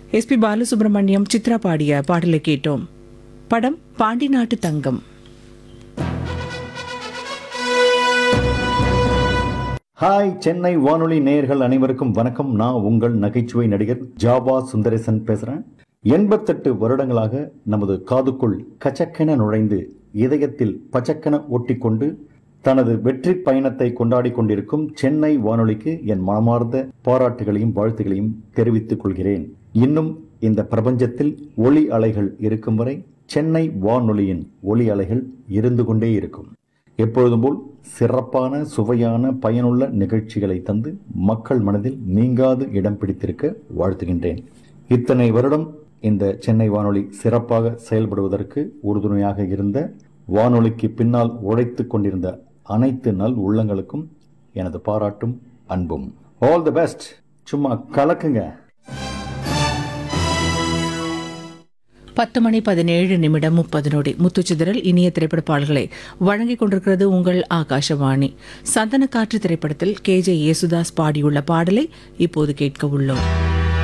SP Balasubramaniam Chitra பாடிய பாடலை கேட்டோம் படம் பாண்டி நாட்டு தங்கம் ஹாய் சென்னை வானொலி நேயர்கள் அனைவருக்கும் வணக்கம் நான் உங்கள் நகைச்சுவை நடிகர் ஜாபா சுந்தரேசன் பேசுறேன் எண்பத்தெட்டு வருடங்களாக நமது காதுக்குள் கச்சக்கென நுழைந்து இதயத்தில் பச்சக்கென ஒட்டிக்கொண்டு தனது வெற்றி பயணத்தை கொண்டாடி கொண்டிருக்கும் சென்னை வானொலிக்கு என் மனமார்ந்த பாராட்டுகளையும் வாழ்த்துகளையும் தெரிவித்துக் கொள்கிறேன் இன்னும் இந்த பிரபஞ்சத்தில் ஒளி அலைகள் இருக்கும் வரை சென்னை வானொலியின் ஒளி அலைகள் இருந்து கொண்டே இருக்கும் எப்பொழுதும் போல் சிறப்பான சுவையான பயனுள்ள நிகழ்ச்சிகளை தந்து மக்கள் மனதில் நீங்காது இடம் பிடித்திருக்க வாழ்த்துகின்றேன் இத்தனை வருடம் இந்த சென்னை வானொலி சிறப்பாக செயல்படுவதற்கு உறுதுணையாக இருந்த வானொலிக்கு பின்னால் உழைத்துக் கொண்டிருந்த அனைத்து நல் உள்ளங்களுக்கும் எனது பாராட்டும் அன்பும் ஆல் தி பெஸ்ட் சும்மா கலக்குங்க பத்து மணி பதினேழு நிமிடம் முப்பது நொடி முத்துச்சிதறல் இனிய திரைப்பட பாடல்களை வழங்கிக் கொண்டிருக்கிறது உங்கள் ஆகாஷவாணி சந்தன காற்று திரைப்படத்தில் கே ஜே யேசுதாஸ் பாடியுள்ள பாடலை இப்போது கேட்க உள்ளோம்